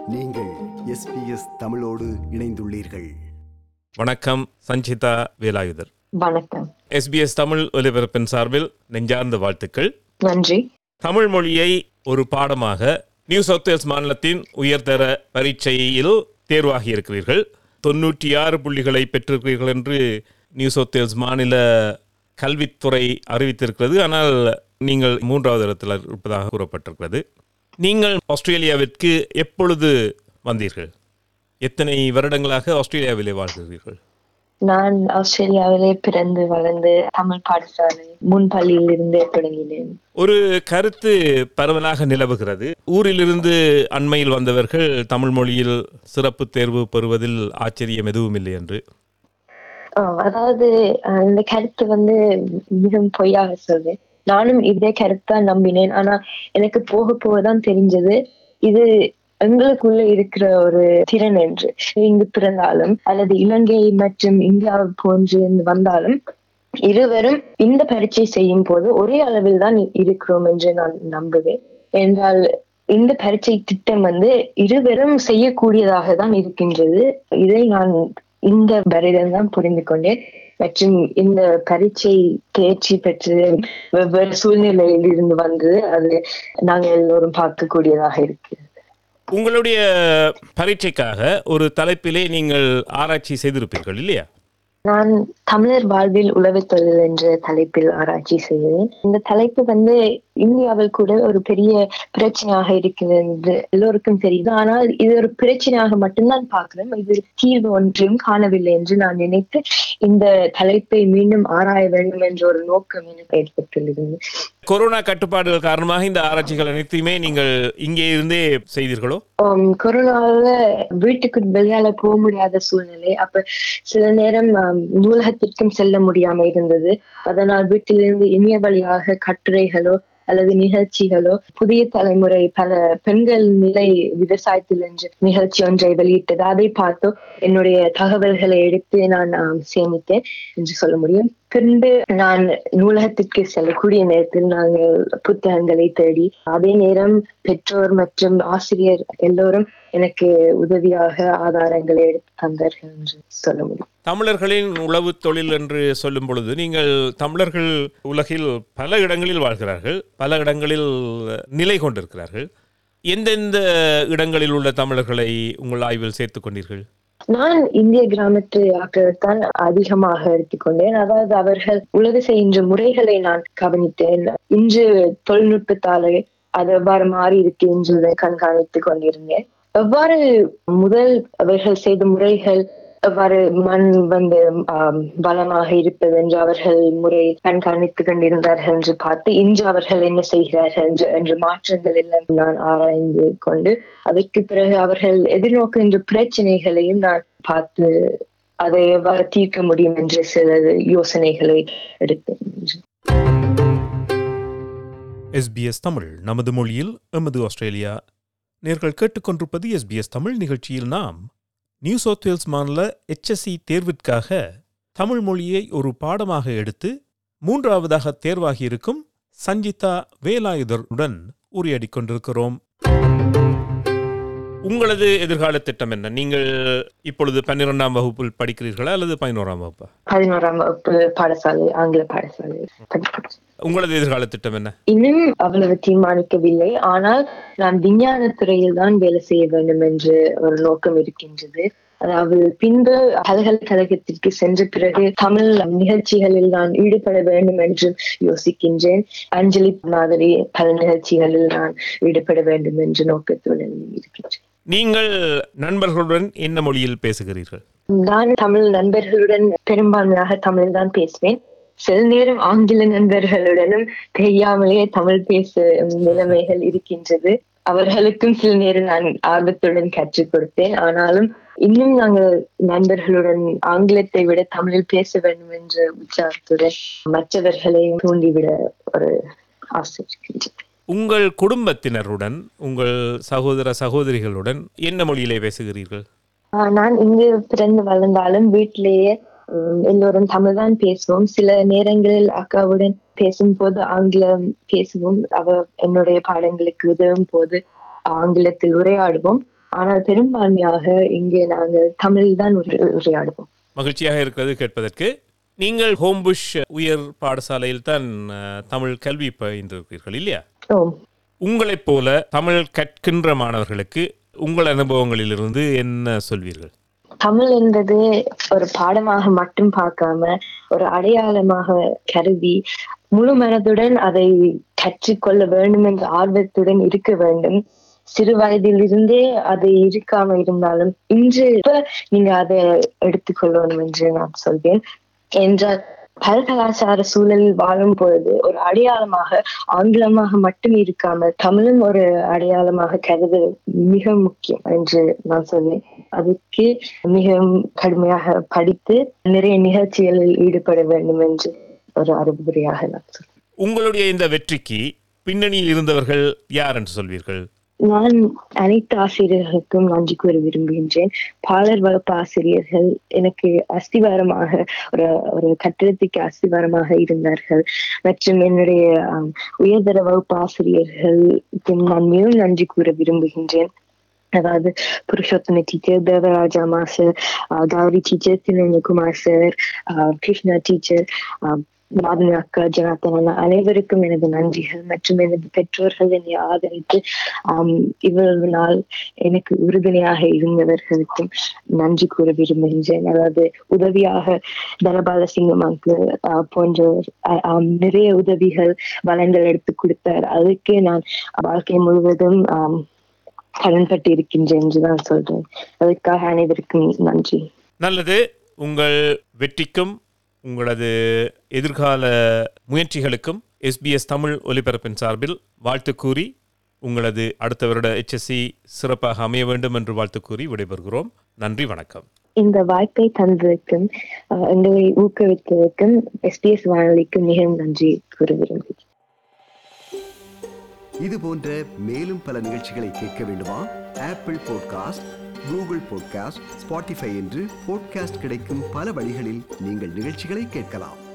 நீங்கள் எஸ்பிஎஸ் தமிழோடு இணைந்துள்ளீர்கள் வணக்கம் சஞ்சிதா வேலாயுதர் வணக்கம் எஸ்பிஎஸ் தமிழ் ஒலிபரப்பின் சார்பில் நெஞ்சார்ந்த வாழ்த்துக்கள் நன்றி தமிழ் மொழியை ஒரு பாடமாக நியூ சவுத் வேல்ஸ் மாநிலத்தின் உயர்தர பரீட்சையில் தேர்வாகி இருக்கிறீர்கள் தொண்ணூற்றி ஆறு புள்ளிகளை பெற்றிருக்கிறீர்கள் என்று நியூ சவுத் வேல்ஸ் மாநில கல்வித்துறை அறிவித்திருக்கிறது ஆனால் நீங்கள் மூன்றாவது இடத்தில் இருப்பதாக கூறப்பட்டிருக்கிறது நீங்கள் ஆஸ்திரேலியாவிற்கு எப்பொழுது வந்தீர்கள் எத்தனை வருடங்களாக ஆஸ்திரேலியாவிலே வாழ்கிறீர்கள் நான் ஆஸ்திரேலியாவிலே பிறந்து வளர்ந்து தமிழ் பாடசாலை முன்பள்ளியில் இருந்தே தொடங்கினேன் ஒரு கருத்து பரவலாக நிலவுகிறது ஊரிலிருந்து அண்மையில் வந்தவர்கள் தமிழ் மொழியில் சிறப்பு தேர்வு பெறுவதில் ஆச்சரியம் எதுவும் இல்லை என்று ஆ, அதாவது அஹ், இந்த கருத்து வந்து மிகவும் பொய்யாக சொல்றேன் நானும் இதே கருத்தான் நம்பினேன் ஆனா எனக்கு போக போகதான் தெரிஞ்சது இது எங்களுக்குள்ள இருக்கிற ஒரு திறன் என்று இங்கு பிறந்தாலும் அல்லது இலங்கை மற்றும் இந்தியா போன்று வந்தாலும் இருவரும் இந்த பரீட்சை செய்யும் போது ஒரே அளவில் தான் இருக்கிறோம் என்று நான் நம்புவேன் என்றால் இந்த பரீட்சை திட்டம் வந்து இருவரும் செய்யக்கூடியதாக தான் இருக்கின்றது இதை நான் இந்த வருடம் தான் புரிந்து கொண்டேன் மற்றும் இந்த பரீட்சை தேர்ச்சி பெற்று வெவ்வேறு சூழ்நிலையில் இருந்து வந்து அது நாங்கள் எல்லோரும் பார்க்கக்கூடியதாக இருக்கு உங்களுடைய பரீட்சைக்காக ஒரு தலைப்பிலே நீங்கள் ஆராய்ச்சி செய்திருப்பீர்கள் இல்லையா நான் தமிழர் வாழ்வில் உழவுத் தொழில் என்ற தலைப்பில் ஆராய்ச்சி செய்தேன் இந்த தலைப்பு வந்து இந்தியாவில் கூட ஒரு பெரிய பிரச்சனையாக இருக்கிறது என்று எல்லோருக்கும் தெரியுது ஆனால் இது ஒரு பிரச்சனையாக மட்டும்தான் பார்க்கிறோம் இது தீர்வு ஒன்றையும் காணவில்லை என்று நான் நினைத்து இந்த தலைப்பை மீண்டும் ஆராய வேண்டும் என்ற ஒரு நோக்கம் எனக்கு ஏற்பட்டுள்ளது கொரோனா கட்டுப்பாடுகள் காரணமாக இந்த ஆராய்ச்சிகள் அனைத்தையுமே நீங்கள் இங்கே இருந்தே செய்தீர்களோ ஆம், கொரோனால வீட்டுக்கு வெளியால போக முடியாத சூழ்நிலை அப்ப சில நேரம் ஆம், நூலகத்திற்கும் செல்ல முடியாம இருந்தது அதனால் வீட்டிலிருந்து இணைய வழியாக கட்டுரைகளோ அல்லது நிகழ்ச்சிகளோ புதிய தலைமுறை பல பெண்கள் நிலை விவசாயத்தில் என்ற நிகழ்ச்சி ஒன்றை வெளியிட்டது அதை பார்த்தோ என்னுடைய தகவல்களை எடுத்து நான் ஆம், சேமித்தேன் என்று சொல்ல முடியும் பின்பு நான் நூலகத்திற்கு செல்லக்கூடிய நேரத்தில் நாங்கள் புத்தகங்களை தேடி அதே நேரம் பெற்றோர் மற்றும் ஆசிரியர் எல்லோரும் எனக்கு உதவியாக ஆதாரங்களை எடுத்து தந்தார்கள் என்று சொல்ல முடியும் தமிழர்களின் உழவு தொழில் என்று சொல்லும் பொழுது நீங்கள் தமிழர்கள் உலகில் பல இடங்களில் வாழ்கிறார்கள் பல இடங்களில் நிலை கொண்டிருக்கிறார்கள் எந்தெந்த இடங்களில் உள்ள தமிழர்களை உங்கள் ஆய்வில் சேர்த்துக் கொண்டீர்கள் நான் இந்திய கிராமத்து ஆக்களைத்தான் அதிகமாக எடுத்துக்கொண்டேன் அதாவது அவர்கள் உழவு செய்கின்ற முறைகளை நான் கவனித்தேன் இன்று தொழில்நுட்பத்தாலே அது எவ்வாறு மாறி இருக்கு என்று கண்காணித்துக் கொண்டிருந்தேன் எவ்வாறு முதல் அவர்கள் செய்த முறைகள் எவ்வாறு மண் வந்து ஆம், வளமாக இருப்பது என்று அவர்கள் முறை கண்காணித்துக் கொண்டிருந்தார்கள் என்று பார்த்து இன்று அவர்கள் என்ன செய்கிறார்கள் என்று என்ற மாற்றங்கள் எல்லாம் நான் ஆராய்ந்து கொண்டு அதற்கு பிறகு அவர்கள் எதிர்நோக்குகின்ற பிரச்சனைகளையும் நான் பார்த்து அதை எவ்வாறு தீர்க்க முடியும் என்று சில யோசனைகளை எடுத்தேன் என்று. எஸ்பிஎஸ் தமிழ் நமது மொழியில் எமது ஆஸ்திரேலியா நேர்கள் கேட்டுக்கொண்டிருப்பது எஸ்பிஎஸ் தமிழ் நிகழ்ச்சியில் நாம் நியூ சவுத் வேல்ஸ் மாநில HSC தேர்விற்காக தமிழ் மொழியை ஒரு பாடமாக எடுத்து மூன்றாவதாக தேர்வாகியிருக்கும் சஞ்சிதா வேலாயுதருடன் உரையாடிக் கொண்டிருக்கிறோம் உங்களது எதிர்கால திட்டம் என்ன நீங்கள் இப்பொழுது பன்னிரெண்டாம் வகுப்பில் படிக்கிறீர்களா அல்லது பதினோராம் வகுப்பா பதினோராம் வகுப்பு பாடசாலை ஆங்கில பாடசாலை படிக்கிறேன். உங்களது எதிர்கால திட்டம் என்ன இன்னும் அவ்வளவு தீர்மானிக்கவில்லை ஆனால் நான் விஞ்ஞான துறையில் தான் வேலை செய்ய வேண்டும் என்று ஒரு நோக்கம் இருக்கின்றது அதாவது பின்பு பல்கலைக்கழகத்திற்கு சென்ற பிறகு தமிழ் நிகழ்ச்சிகளில் நான் ஈடுபட வேண்டும் என்று யோசிக்கின்றேன் அஞ்சலி மாதிரி பல நிகழ்ச்சிகளில் நான் ஈடுபட வேண்டும் என்ற நோக்கத்துடன் இருக்கின்றேன் நீங்கள் நண்பர்களுடன் என்ன மொழியில் பேசுகிறீர்கள் நான் தமிழ் நண்பர்களுடன் பெரும்பான்மையாக தமிழ் தான் பேசுவேன் சில நேரம் ஆங்கில நண்பர்களுடனும் தெரியாமலேயே தமிழ் பேச நிலைமைகள் இருக்கின்றது அவர்களுக்கும் சில நேரம் நான் ஆர்வத்துடன் கற்றுக் கொடுத்தேன் ஆனாலும் இன்னும் நாங்கள் நண்பர்களுடன் ஆங்கிலத்தை விட தமிழில் பேச வேண்டும் என்ற உற்சாகத்துடன் மற்றவர்களையும் தூண்டிவிட ஒரு ஆசை இருக்கின்றது உங்கள் குடும்பத்தினருடன் உங்கள் சகோதர சகோதரிகளுடன் என்ன மொழியிலே பேசுகிறீர்கள் ஆஹ் நான் இங்கு பிறந்து வளர்ந்தாலும் வீட்டிலேயே உம், எல்லோரும் தமிழ் தான் பேசுவோம் சில நேரங்களில் அக்காவுடன் பேசும்போது ஆங்கிலம் பேசுவோம் அவ என்னுடைய பாடங்களுக்கு உதவும் போது ஆங்கிலத்தில் உரையாடுவோம் ஆனால் பெரும்பான்மையாக இங்கே நாங்கள் தமிழில் தான் உரை- உரையாடுவோம் மகிழ்ச்சியாக இருக்கிறது கேட்பதற்கு நீங்கள் ஹோம்புஷ் உயர் பாடசாலையில் தான் அஹ், தமிழ் கல்வி பயின்றிருக்கிறீர்கள் இல்லையா ஓ உங்களைப் போல தமிழ் கற்கின்ற மாணவர்களுக்கு உங்கள் அனுபவங்களிலிருந்து என்ன சொல்வீர்கள் தமிழ் என்பது ஒரு பாடமாக மட்டும் பார்க்காம ஒரு அடையாளமாக கருதி முழு மனதுடன் அதை கற்றுக்கொள்ள வேண்டும் என்ற ஆர்வத்துடன் இருக்க வேண்டும் சிறு வயதிலிருந்தே அது இருக்காம இருந்தாலும் இன்று இப்ப நீங்க அதை எடுத்துக்கொள்ளணும் என்று நான் சொல்வேன் என்றால் பல்கலாச்சார சூழலில் வாழும் பொழுது ஒரு அடையாளமாக ஆங்கிலமாக மட்டும் இருக்காமல் தமிழும் ஒரு அடையாளமாக கருத மிக முக்கியம் என்று நான் சொல்வேன் அதுக்கு மிகவும் கடுமையாக படித்து நிறைய நிகழ்ச்சிகளில் ஈடுபட வேண்டும் என்று ஒரு அறிவுரையாக நான் சொல்வேன் உங்களுடைய இந்த வெற்றிக்கு பின்னணியில் இருந்தவர்கள் யார் என்று சொல்வீர்கள் நான் அனைத்து ஆசிரியர்களுக்கும் நன்றி கூற விரும்புகின்றேன் பாலர் வகுப்பு ஆசிரியர்கள் எனக்கு அஸ்திவாரமாக ஒரு ஒரு கட்டிடத்துக்கு அஸ்திவாரமாக இருந்தார்கள் மற்றும் என்னுடைய ஆம், உயர்தர வகுப்பு ஆசிரியர்களுக்கு நான் மிகவும் நன்றி கூற விரும்புகின்றேன் அதாவது புருஷோத்தம டீச்சர் தேவராஜா மாஸ்டர் ஆஹ் கௌரி டீச்சர் தினகுமார் சார் ஆஹ் கிருஷ்ணா டீச்சர் மாதவி அக்கா ஜனாத்தன் அண்ணா அனைவருக்கும் எனது நன்றிகள் மற்றும் எனது பெற்றோர்கள் என்னை ஆதரித்து ஆம், இவ்வளவு நாள் எனக்கு உறுதுணையாக இருந்தவர்களுக்கும் நன்றி கூற விரும்புகின்றேன் அதாவது உதவியாக தனபால சிங்கம் அங்கு போன்றவர் ஆ- ஆம், நிறைய உதவிகள் வளங்கள் எடுத்து கொடுத்தார் அதுக்கு நான் வாழ்க்கை முழுவதும் ஆம், கடன்பட்டு இருக்கின்றேன் என்றுதான் சொல்றேன் அதுக்காக அனைவருக்கும் நன்றி நல்லது உங்கள் வெற்றிக்கும் உங்களது எதிர்கால முயற்சிகளுக்கும் எஸ்பிஎஸ் தமிழ் ஒலிபரப்பின் சார்பில் வாழ்த்து கூறி உங்களது அடுத்த வருட HSC சிறப்பாக அமைய வேண்டும் என்று வாழ்த்து கூறி விடைபெறுகிறோம் நன்றி வணக்கம் இந்த வாய்ப்பை தந்ததற்கும் ஆஹ், எங்களை ஊக்குவித்ததற்கும் எஸ்பிஎஸ் வானொலிக்கும் மிகவும் நன்றி கூற விரும்புகிறேன் இது போன்ற மேலும் பல நிகழ்ச்சிகளை கேட்க வேண்டுமா Apple podcast Google podcast Spotify என்று பாட்காஸ்ட் கிடைக்கும் பல வழிகளில் நீங்கள் நிகழ்ச்சிகளை கேட்கலாம்